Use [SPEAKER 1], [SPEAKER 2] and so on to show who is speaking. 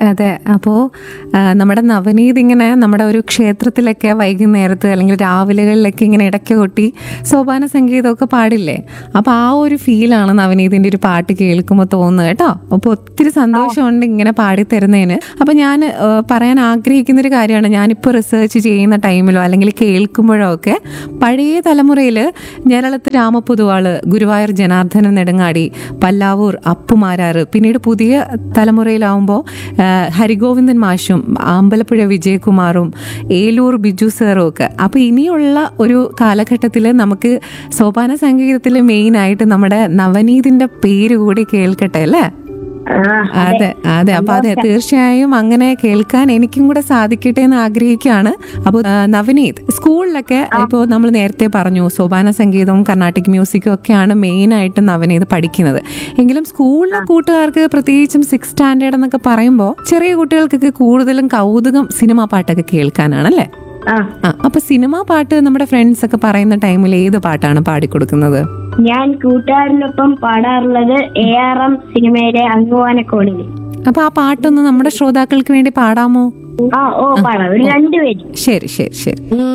[SPEAKER 1] അതെ അപ്പോൾ നമ്മുടെ നവനീത് ഇങ്ങനെ നമ്മുടെ ഒരു ക്ഷേത്രത്തിലൊക്കെ വൈകുന്നേരത്ത് അല്ലെങ്കിൽ രാവിലെകളിലൊക്കെ ഇങ്ങനെ ഇടയ്ക്ക് കൊട്ടി സോപാന സംഗീതമൊക്കെ പാടില്ലേ അപ്പോൾ ആ ഒരു ഫീലാണ് നവനീതിൻ്റെ ഒരു പാട്ട് കേൾക്കുമ്പോൾ തോന്നുന്നത് കേട്ടോ അപ്പോൾ ഒത്തിരി സന്തോഷമുണ്ട് ഇങ്ങനെ പാടിത്തരുന്നതിന് അപ്പോൾ ഞാൻ ആ, പറയാൻ ആഗ്രഹിക്കുന്ന ഒരു കാര്യമാണ് ഞാനിപ്പോൾ റിസർച്ച് ചെയ്യുന്ന ടൈമിലോ അല്ലെങ്കിൽ കേൾക്കുമ്പോഴോ ഒക്കെ പഴയ തലമുറയിൽ ഞരളത്ത് രാമപൊതുവാള് ഗുരുവായൂർ ജനാർദ്ദനൻ നെടുങ്ങാടി പല്ലാവൂർ അപ്പുമാരാറ് പിന്നീട് പുതിയ തലമുറയിലാവുമ്പോൾ ഹരിഗോവിന്ദൻ മാഷും അമ്പലപ്പുഴ വിജയകുമാറും ഏലൂർ ബിജു സാറും ഒക്കെ അപ്പോൾ ഇനിയുള്ള ഒരു കാലഘട്ടത്തിൽ നമുക്ക് സോപാന സംഗീതത്തിൽ മെയിനായിട്ട് നമ്മുടെ നവനീതിൻ്റെ പേര് കൂടി കേൾക്കട്ടെ അല്ലേ
[SPEAKER 2] ആ
[SPEAKER 1] അതെ അതെ അപ്പൊ അതെ തീർച്ചയായും അങ്ങനെ കേൾക്കാൻ എനിക്കും കൂടെ സാധിക്കട്ടെ എന്ന് ആഗ്രഹിക്കുകയാണ് അപ്പോൾ നവനീത് സ്കൂളിലൊക്കെ ഇപ്പോൾ നമ്മൾ നേരത്തെ പറഞ്ഞു സോപാന സംഗീതവും കർണാട്ടിക് മ്യൂസിക്കും ഒക്കെയാണ് മെയിൻ ആയിട്ട് നവനീത് പഠിക്കുന്നത് എങ്കിലും സ്കൂളിലെ കൂട്ടുകാർക്ക് പ്രത്യേകിച്ചും സിക്സ് സ്റ്റാൻഡേർഡ് എന്നൊക്കെ പറയുമ്പോൾ ചെറിയ കുട്ടികൾക്കൊക്കെ കൂടുതലും കൗതുകം സിനിമാ പാട്ടൊക്കെ കേൾക്കാനാണല്ലേ
[SPEAKER 2] ആ
[SPEAKER 1] ആ അപ്പൊ സിനിമാ പാട്ട് നമ്മുടെ ഫ്രണ്ട്സ് ഒക്കെ പറയുന്ന ടൈമിൽ ഏത് പാട്ടാണ് പാടിക്കൊടുക്കുന്നത്
[SPEAKER 2] ഞാൻ കൂട്ടുകാരനൊപ്പം പാടാറുള്ളത് എ ആർ എം സിനിമയിലെ അങ്ങുവാനക്കോണിൽ
[SPEAKER 1] അപ്പൊ ആ പാട്ടൊന്ന് നമ്മുടെ ശ്രോതാക്കൾക്ക് വേണ്ടി പാടാമോ
[SPEAKER 2] ആ ഓ പാടാം ഒരു രണ്ടുപേരും
[SPEAKER 1] ശരി ശരി ശരി